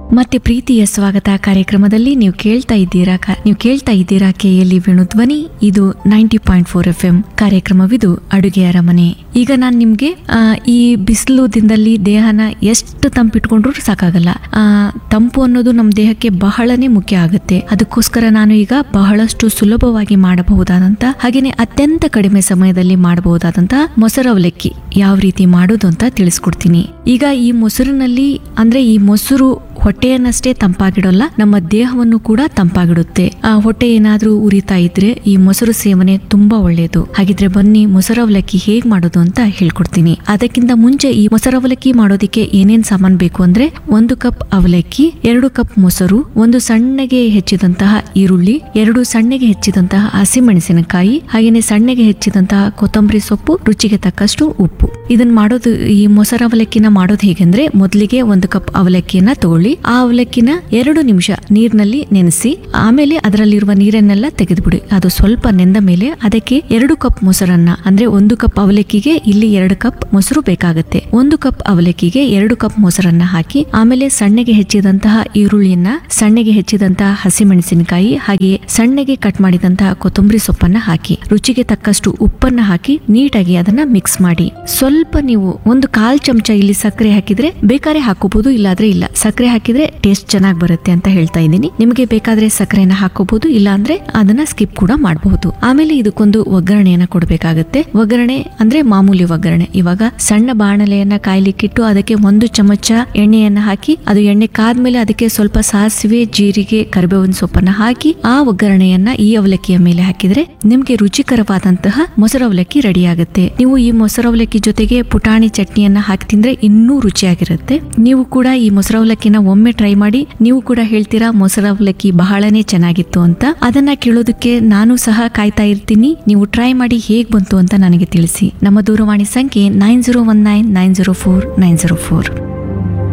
ಮತ್ತೆ ಪ್ರೀತಿಯ ಸ್ವಾಗತ ಕಾರ್ಯಕ್ರಮದಲ್ಲಿ ನೀವು ಕೇಳ್ತಾ ಇದ್ದೀರಾ ಕ- ನೀವು ಕೇಳ್ತಾ ಇದ್ದೀರಾ ಕೆಎಲ್ಇ ವೇಣು ಧ್ವನಿ ಇದು ninety point four F M ಕಾರ್ಯಕ್ರಮವಿದು ಅಡುಗೆ ಅರಮನೆ ಈಗ ನಾನು ನಿಮ್ಗೆ ಆ, ಈ ಬಿಸಿಲು ದಿನದಲ್ಲಿ ದೇಹನ ಎಷ್ಟು ತಂಪಿಟ್ಕೊಂಡ್ರು ಸಾಕಾಗಲ್ಲ ಆ, ತಂಪು ಅನ್ನೋದು ನಮ್ಮ ದೇಹಕ್ಕೆ ಬಹಳನೇ ಮುಖ್ಯ ಆಗುತ್ತೆ ಅದಕ್ಕೋಸ್ಕರ ನಾನು ಈಗ ಬಹಳಷ್ಟು ಸುಲಭವಾಗಿ ಮಾಡಬಹುದಾದಂತ ಹಾಗೇನೆ ಅತ್ಯಂತ ಕಡಿಮೆ ಸಮಯದಲ್ಲಿ ಮಾಡಬಹುದಾದಂತ ಮೊಸರವಲಕ್ಕಿ ಯಾವ ರೀತಿ ಮಾಡೋದು ಅಂತ ತಿಳಿಸ್ಕೊಡ್ತೀನಿ ಈಗ ಈ ಮೊಸರಿನಲ್ಲಿ ಅಂದ್ರೆ ಈ ಮೊಸರು ಹೊಟ್ಟೆಯನ್ನಷ್ಟೇ ತಂಪಾಗಿಡೋಲ್ಲ ನಮ್ಮ ದೇಹವನ್ನು ಕೂಡ ತಂಪಾಗಿಡುತ್ತೆ ಆ ಹೊಟ್ಟೆ ಏನಾದ್ರೂ ಉರಿತಾ ಇದ್ರೆ ಈ ಮೊಸರು ಸೇವನೆ ತುಂಬಾ ಒಳ್ಳೆಯದು ಹಾಗಿದ್ರೆ ಬನ್ನಿ ಮೊಸರವಲಕ್ಕಿ ಹೇಗ್ ಮಾಡೋದು ಅಂತ ಹೇಳ್ಕೊಡ್ತೀನಿ ಅದಕ್ಕಿಂತ ಮುಂಚೆ ಈ ಮೊಸರವಲಕ್ಕಿ ಮಾಡೋದಿಕ್ಕೆ ಏನೇನ್ ಸಾಮಾನ್ ಬೇಕು ಅಂದ್ರೆ ಒಂದು ಕಪ್ ಅವಲಕ್ಕಿ ಎರಡು ಕಪ್ ಮೊಸರು ಒಂದು ಸಣ್ಣಗೆ ಹೆಚ್ಚಿದಂತಹ ಈರುಳ್ಳಿ ಎರಡು ಸಣ್ಣಗೆ ಹೆಚ್ಚಿದಂತಹ ಹಸಿಮೆಣಸಿನಕಾಯಿ ಹಾಗೇನೆ ಸಣ್ಣಗೆ ಹೆಚ್ಚಿದಂತಹ ಕೊತ್ತಂಬರಿ ಸೊಪ್ಪು ರುಚಿಗೆ ತಕ್ಕಷ್ಟು ಉಪ್ಪು ಇದನ್ನ ಮಾಡೋದು ಈ ಮೊಸರು ಅವಲಕ್ಕಿನ ಮಾಡೋದು ಹೇಗೆಂದ್ರೆ ಮೊದಲಿಗೆ ಒಂದು ಕಪ್ ಅವಲಕ್ಕಿಯನ್ನ ತಗೊಳ್ಳಿ ಆ ಅವಲಕ್ಕಿನ ಎರಡು ನಿಮಿಷ ನೀರಿನಲ್ಲಿ ನೆನೆಸಿ ಆಮೇಲೆ ಅದರಲ್ಲಿರುವ ನೀರನ್ನೆಲ್ಲ ತೆಗೆದುಬಿಡಿ ಅದು ಸ್ವಲ್ಪ ನೆಂದ ಮೇಲೆ ಅದಕ್ಕೆ ಎರಡು ಕಪ್ ಮೊಸರನ್ನ ಅಂದ್ರೆ ಒಂದು ಕಪ್ ಅವಲಕ್ಕಿಗೆ ಇಲ್ಲಿ ಎರಡು ಕಪ್ ಮೊಸರು ಬೇಕಾಗುತ್ತೆ ಒಂದು ಕಪ್ ಅವಲಕ್ಕಿಗೆ ಎರಡು ಕಪ್ ಮೊಸರನ್ನ ಹಾಕಿ ಆಮೇಲೆ ಸಣ್ಣಗೆ ಹೆಚ್ಚಿದಂತಹ ಈರುಳ್ಳಿಯನ್ನ ಸಣ್ಣಗೆ ಹೆಚ್ಚಿದಂತಹ ಹಸಿಮೆಣಸಿನಕಾಯಿ ಹಾಗೆಯೇ ಸಣ್ಣಗೆ ಕಟ್ ಮಾಡಿದಂತಹ ಕೊತ್ತಂಬರಿ ಸೊಪ್ಪನ್ನ ಹಾಕಿ ರುಚಿಗೆ ತಕ್ಕಷ್ಟು ಉಪ್ಪನ್ನ ಹಾಕಿ ನೀಟಾಗಿ ಅದನ್ನ ಮಿಕ್ಸ್ ಮಾಡಿ ಸ್ವಲ್ಪ ನೀವು ಒಂದು ಕಾಲ್ ಚಮಚ ಇಲ್ಲಿ ಸಕ್ಕರೆ ಹಾಕಿದ್ರೆ ಬೇಕಾದ್ರೆ ಹಾಕೋಬಹುದು ಇಲ್ಲಾದ್ರೆ ಇಲ್ಲ ಸಕ್ಕರೆ ಹಾಕಿದ್ರೆ ಟೇಸ್ಟ್ ಚೆನ್ನಾಗಿ ಬರುತ್ತೆ ಅಂತ ಹೇಳ್ತಾ ಇದ್ದೀನಿ ನಿಮಗೆ ಬೇಕಾದ್ರೆ ಸಕ್ಕರೆನ ಹಾಕೋಬಹುದು ಇಲ್ಲ ಅಂದ್ರೆ ಅದನ್ನ ಸ್ಕಿಪ್ ಕೂಡ ಮಾಡಬಹುದು ಆಮೇಲೆ ಇದಕ್ಕೊಂದು ಒಗ್ಗರಣೆಯನ್ನ ಕೊಡಬೇಕಾಗುತ್ತೆ ಒಗ್ಗರಣೆ ಅಂದ್ರೆ ಮಾಮೂಲಿ ಒಗ್ಗರಣೆ ಇವಾಗ ಸಣ್ಣ ಬಾಣಲೆಯನ್ನ ಕಾಯ್ಲಿಕ್ಕಿಟ್ಟು ಅದಕ್ಕೆ ಒಂದು ಚಮಚ ಎಣ್ಣೆಯನ್ನ ಹಾಕಿ ಅದು ಎಣ್ಣೆ ಕಾದ್ಮೇಲೆ ಅದಕ್ಕೆ ಸ್ವಲ್ಪ ಸಾಸಿವೆ ಜೀರಿಗೆ ಕರಿಬೇವಿನ ಸೊಪ್ಪನ್ನ ಹಾಕಿ ಆ ಒಗ್ಗರಣೆಯನ್ನ ಈ ಅವಲಕ್ಕಿಯ ಮೇಲೆ ಹಾಕಿದ್ರೆ ನಿಮ್ಗೆ ರುಚಿಕರವಾದಂತಹ ಮೊಸರವಲಕ್ಕಿ ರೆಡಿ ಆಗುತ್ತೆ ನೀವು ಈ ಮೊಸರವಲಕ್ಕಿ ಜೊತೆಗೆ ಪುಟಾಣಿ ಚಟ್ನಿಯನ್ನ ಹಾಕಿ ತಿಂದ್ರೆ ಇನ್ನೂ ರುಚಿಯಾಗಿರುತ್ತೆ ನೀವು ಕೂಡ ಈ ಮೊಸರವಲಕ್ಕಿನ ಒಮ್ಮೆ ಟ್ರೈ ಮಾಡಿ ನೀವು ಕೂಡ ಹೇಳ್ತೀರಾ ಮೊಸರವಲಕ್ಕಿ ಬಹಳನೇ ಚೆನ್ನಾಗಿತ್ತು ಅಂತ ಅದನ್ನ ಕೇಳೋದಕ್ಕೆ ನಾನು ಸಹ ಕಾಯ್ತಾ ಇರ್ತೀನಿ ನೀವು ಟ್ರೈ ಮಾಡಿ ಹೇಗ್ ಬಂತು ಅಂತ ನನಗೆ ತಿಳಿಸಿ ನಮ್ಮ ದೂರವಾಣಿ ಸಂಖ್ಯೆ nine zero one nine nine zero four nine zero four